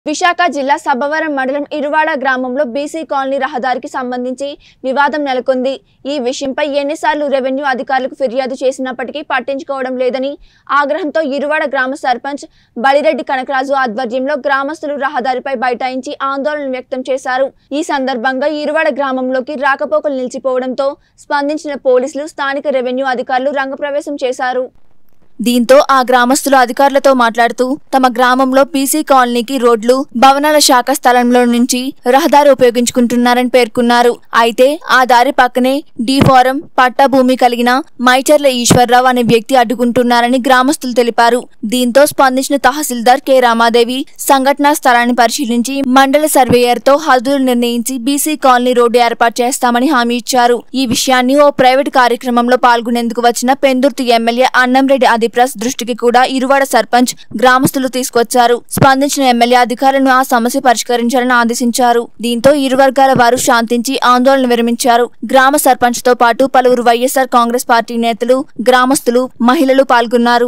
విశాఖ జిల్లా సబ్బవరం మండలం ఇరువాడ గ్రామంలో బీసీ కాలనీ రహదారికి సంబంధించి వివాదం నెలకొంది ఈ విషయంపై ఎన్నిసార్లు రెవెన్యూ అధికారులకు ఫిర్యాదు చేసినప్పటికీ పట్టించుకోవడం లేదని ఆగ్రహంతో ఇరువాడ గ్రామ సర్పంచ్ బలిరెడ్డి కనకరాజు ఆధ్వర్యంలో గ్రామస్తులు రహదారిపై బైఠాయించి ఆందోళన వ్యక్తం చేశారు ఈ సందర్భంగా ఇరువాడ గ్రామంలోకి రాకపోకలు నిలిచిపోవడంతో స్పందించిన పోలీసులు స్థానిక రెవెన్యూ అధికారులు రంగప్రవేశం చేశారు దీంతో ఆ గ్రామస్తులు అధికారులతో మాట్లాడుతూ తమ గ్రామంలో పీసీ కాలనీకి రోడ్లు భవనాల శాఖ స్థలంలో నుంచి రహదారి ఉపయోగించుకుంటున్నారని పేర్కొన్నారు అయితే ఆ దారి పక్కనే డి ఫారం పట్టా భూమి కలిగిన మైచర్ల ఈశ్వరరావు అనే వ్యక్తి అడ్డుకుంటున్నారని గ్రామస్తులు తెలిపారు దీంతో స్పందించిన తహసీల్దార్ కె రామాదేవి సంఘటనా స్థలాన్ని పరిశీలించి మండల సర్వేయర్ తో హద్దులు నిర్ణయించి బీసీ కాలనీ రోడ్డు ఏర్పాటు చేస్తామని హామీ ఇచ్చారు ఈ విషయాన్ని ఓ ప్రైవేట్ కార్యక్రమంలో పాల్గొనేందుకు వచ్చిన పెందుర్తి ఎమ్మెల్యే అన్నంరెడ్డి ఆదిప్రస్ దృష్టికి కూడా ఇరువాడ సర్పంచ్ గ్రామస్తులు తీసుకొచ్చారు స్పందించిన ఎమ్మెల్యే అధికారులను ఆ సమస్య పరిష్కరించాలని ఆదేశించారు దీంతో ఇరు వర్గాల వారు శాంతించి ఆందోళన విరమించారు గ్రామ సర్పంచ్ తో పాటు పలువురు వైఎస్ఆర్ కాంగ్రెస్ పార్టీ నేతలు గ్రామస్తులు మహిళలు పాల్గొన్నారు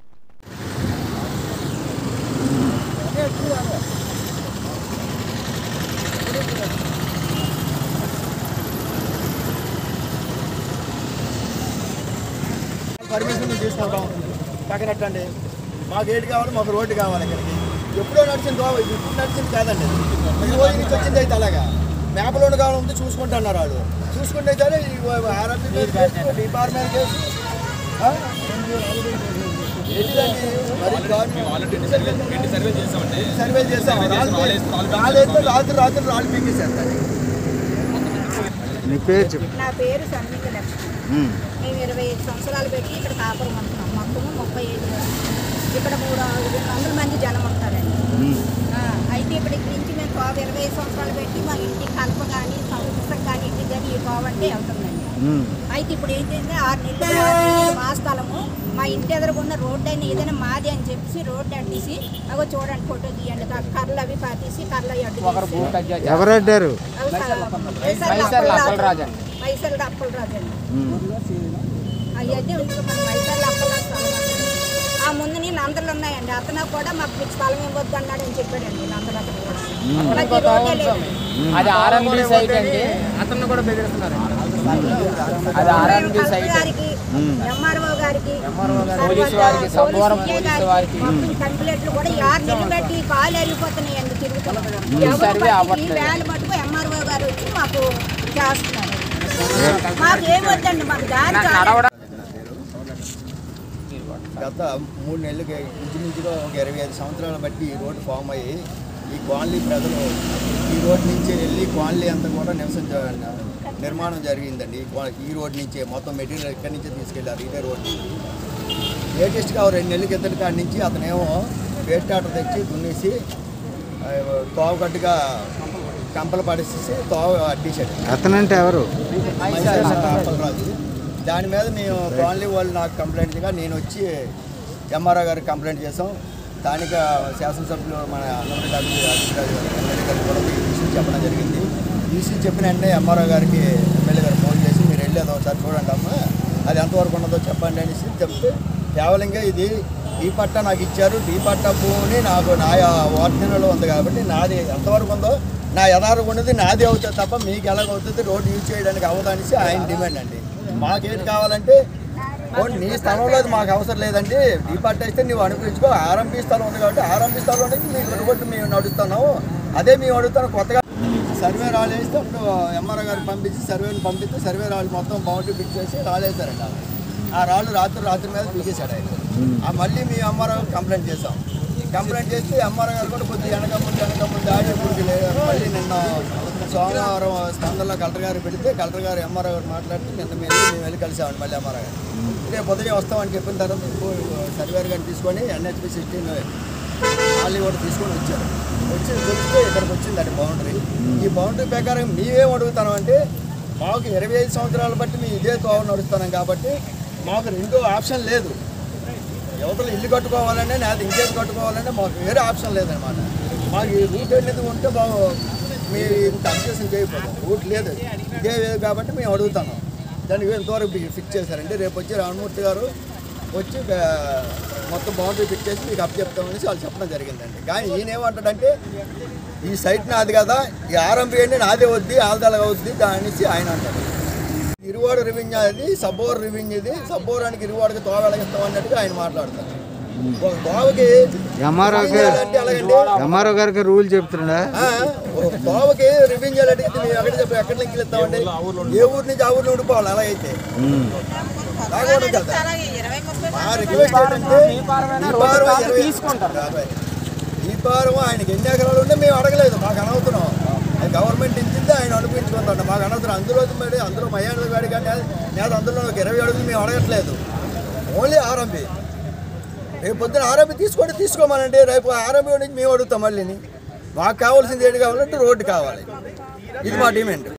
పర్మిషన్ మేము తీసుకుంటాం పక్కనట్టండి మాకు ఏటి కావాలి మాకు రోడ్డు కావాలి ఇక్కడికి ఎప్పుడో నడిచిన దోవ ఇది ఇప్పుడు నడిచింది కాదండి ఈ రోజు నుంచి వచ్చింది అయితే అలాగా మేపలోని కావాలి ఉంది చూసుకుంటున్నారు వాళ్ళు చూసుకుంటే సరే ఈ ఆర్ఎంపీ కేసు డిపార్ట్మెంట్ కేసు ఆ? ఏంటిదండి మరి గవర్నమెంట్ సర్వే చేసాం రాళ్ళు రాలేదు రాత్రి రాత్రి రాళ్ళు పీకేశారు దాన్ని నీ పేరు చెప్పు నా పేరు సన్నిక లక్ష్మి మేము ఇరవై ఐదు సంవత్సరాలు పెట్టి ఇక్కడ కాపురం ఉంటున్నాం మొత్తము ముప్పై ఐదు ఇక్కడ మూడు రెండు వందల మంది జనం ఉంటారండి ఆ, అయితే ఇక్కడ ఇక్కడి నుంచి మేము కోవ ఇరవై ఐదు సంవత్సరాలు పెట్టి మా ఇంటి కలప కానీ సంవత్సరం కానీ ఇంటికి కానీ ఈ కోవ అంటే వెళ్తుందండి అయితే ఇప్పుడు ఏంటంటే ఆరు నెలలు ఆరు నెలలు మా స్థలము మా ఇంటి ఎదురుగున్న రోడ్డు అయినా ఏదైనా మాది అని చెప్పేసి రోడ్డు అడ్డేసి అగో చూడండి ఫోటో తీయండి కా- కర్రలు అవి పాతేసి కర్రలు అవి అడ్డు తీసి- ఎవరు అడ్డారు మైసల్ అప్పలరాజు మైసల్ అప్పలరాజు అండి అవన్నీ ఉంది మన మైసల్ అప్పలరాజు స్థలం అండి. ఆ ముందు నీళ్ళు అందరిలో ఉన్నాయండి అతను కూడా మాకు మీకు స్థలం ఇవ్వద్దు అన్నాడు అని చెప్పాడండి అందరూ అతను కూడా నాకు ఈ రోడ్డే లేదండి అది ఆర్ఎంబి సైట్ అండి అతను కూడా బెదిరిస్తున్నారు అది ఆర్ఎంబి కలెక్టర్ సైట్ గారికి ఎంఆర్ఓ గారికి పోలీసు వారికి, పోలీసు సోమవారం సీఏ పోలీసు గారికి, వారికి. మొత్తం కంప్లైంట్లు కూడా యారు నిలబెట్టి కాలు వెళ్ళిపోతున్నాయండి తిరుగుతున్నాం ఈ ఎవరు సర్వే పట్టుకు ఈ అవ్వట్లేదు. వేళ మటుకు ఎంఆర్ఓ గారు వచ్చి మాకు చేస్తున్నారు మాకు ఏం వద్దండి మాకు దారి చాలు. నడవడం గత మూడు నెలలకి ఇంచుమించుగా ఒక ఇరవై ఐదు సంవత్సరాలు బట్టి ఈ రోడ్డు ఫామ్ అయ్యి ఈ కాలనీ ప్రజలు ఈ రోడ్ నుంచే వెళ్ళి కాలనీ అంతా కూడా నివసం జ- నిర్మాణం జరిగిందండి ఈ కా- ఈ రోడ్ నుంచే మొత్తం మెటీరియల్ ఇక్కడి నుంచే తీసుకెళ్లారు ఇదే రోడ్ లేటెస్ట్గా ఓ రెండు నెలల కిందటి కాడి నుంచి అతనేమో వేట్ టాటర్ తెచ్చి దున్నేసి ఆ, తోవగట్టుగా కంపలు పడేసేసి తోవ అడ్డేశాడు అతనంటే ఎవరు అప్పలరాజు దాని మీద మేము కాలనీ వాళ్ళు నాకు కంప్లైంట్ చేయగా నేను వచ్చి ఎంఆర్ఓ గారికి కంప్లైంట్ చేసాం స్థానిక శాసనసభ్యులు మన అన్నమరెడ్డి అభివృద్ధి అభివృద్ధి గారు ఎమ్మెల్యే గారు కూడా ఈ విషయం చెప్పడం జరిగింది ఈ విషయం చెప్పిన వెంటనే ఎంఆర్ఓ గారికి ఎమ్మెల్యే గారు ఫోన్ చేసి మీరు వెళ్ళి అది ఒకసారి చూడండి అమ్మా అది ఎంతవరకు ఉన్నదో చెప్పండి అనేసి చెప్తే కేవలంగా ఇది ఈ పట్ట నాకు ఇచ్చారు ఈ పట్ట భూమిని నాకు నా వార్తనలో ఉంది కాబట్టి నాది ఎంతవరకు ఉందో నా యథార్థం ఉన్నది నాది అవుతుంది తప్ప మీకు ఎలాగవుతుంది రోడ్డు యూజ్ చేయడానికి అవ్వదనేసి ఆయన డిమాండ్ అండి మాకేంటి కావాలంటే ఓ నీ స్థలంలో అది మాకు అవసరం లేదండి ఈ పట్ట ఇస్తే నువ్వు అనుభవించుకో ఆర్ఎంపీ స్థలం ఉంది కాబట్టి ఆర్ఎంపీ స్థలం నుంచి మీకు రోడ్డు మేము నడుస్తున్నాము అదే మేము అడుగుతాను కొత్తగా సర్వే రాళ్ళు వేస్తే అప్పుడు ఎంఆర్ఓ గారికి పంపించి సర్వేని పంపిస్తే సర్వే రాళ్ళు మొత్తం బౌండరీ ఫిట్ చేసి రాళ్ళు వేస్తారండి వాళ్ళు. ఆ రాళ్ళు రాత్రి రాత్రి మీద పీకేశాడు ఆయన ఆ మళ్ళీ మీ ఎంఆర్ఓ కంప్లైంట్ చేసాం కంప్లైంట్ చేస్తే ఎంఆర్ఓ గారు కూడా కొద్దిగా వెనక ముందు వెనక ముందు ఆడి ఇప్పుడు మళ్ళీ నిన్న సోమవారం స్పందనలో కలెక్టర్ గారు పెడితే కలెక్టర్ గారు ఎంఆర్ఓ గారు మాట్లాడితే నిన్న మేము వెళ్ళి మేము వెళ్ళి కలిసామండి మళ్ళీ ఎంఆర్ఓ గారు రేపు పొద్దునే వస్తామని చెప్పిన తర్వాత ఇప్పుడు సర్వేర్ గారిని తీసుకొని ఎన్హెచ్పి సిక్స్టీన్ వాళ్ళు కూడా తీసుకొని వచ్చారు వచ్చి దొరికితే ఇక్కడికి వచ్చిందండి బౌండరీ ఈ బౌండరీ ప్రకారం మేమేం అడుగుతాం అంటే మాకు ఇరవై ఐదు సంవత్సరాలు బట్టి మేము ఇదే తోవ నడుస్తున్నాం కాబట్టి మాకు రెండో ఆప్షన్ లేదు యువతలు ఇల్లు కట్టుకోవాలంటే నాది ఇంకేం కట్టుకోవాలంటే మాకు వేరే ఆప్షన్ లేదనమాట మాకు ఈ రూట్ అనేది ఉంటే బాగు మీరు ఇంత అబ్జెక్షన్ చేయకపోతే రూట్ లేదు ఇదే లేదు కాబట్టి మేము అడుగుతాను దానికి ఎంతవరకు ఫిక్స్ చేశారంటే రేపు వచ్చి రామమూర్తి గారు వచ్చి ఆ, మొత్తం బౌండరీ పెట్టేసి మీకు అప్ చెప్తామనేసి వాళ్ళు చెప్పడం జరిగిందండి కానీ ఈయన ఏమంటాడంటే ఈ సైట్ నాది కదా ఈ ఆర్ఎంపీ అంటే నాదే వద్ది ఆల్దలగా వద్ది అనేసి ఆయన అంటాడు ఇరువాడు రెవెన్యూ అది సబ్బోర్ రెవెన్యూ ఇది సబ్బోరానికి ఇరువాడికి తోవ వెలగిస్తాం అన్నట్టుగా ఆయన మాట్లాడతారు ఒక తోవకి ఎంఆర్ఓ రెవెన్యూ చేయాలంటే అలాగండి ఎంఆర్ఓ గారికి రూల్ చెప్తున్నాడా ఆ, ఒక తోవకి రెవెన్యూ చేయాలంటే మేము ఎక్కడ చెప్పి ఎక్కడ లింకులు ఇస్తామండి ఏ ఊరి నుంచి ఆ ఊరిని ఉండిపోవాలి అలాగైతే ఉమ్. తాగకూడదు కదా మా రిక్వెస్ట్ ఏంటంటే ఈ వారం ఇరవై- రాబాయ్. ఈ వారం ఆయనకి ఎన్ని ఎకరాలు ఉంటే మేము అడగలేదు మాకు అనవుతున్నాం అది గవర్నమెంట్ ఇచ్చింది ఆయన అనిపించుకుంటాం మాకు అనవసరం అందులో మరి అందులో మయాన గాడి కానీ నేను అందులో ఒక ఇరవై అడుగులు మేము అడగట్లేదు ఓన్లీ ఆర్ఎంపీ రేపు పొద్దున ఆర్ఎంపీ తీసుకోండి తీసుకోమనండి రేపు ఆర్ఎంపీ నుంచి మేము అడుగుతాం మళ్ళీని మాకు కావాల్సింది ఏంటి కావాలంటే రోడ్డు కావాలి ఇది మా డిమాండ్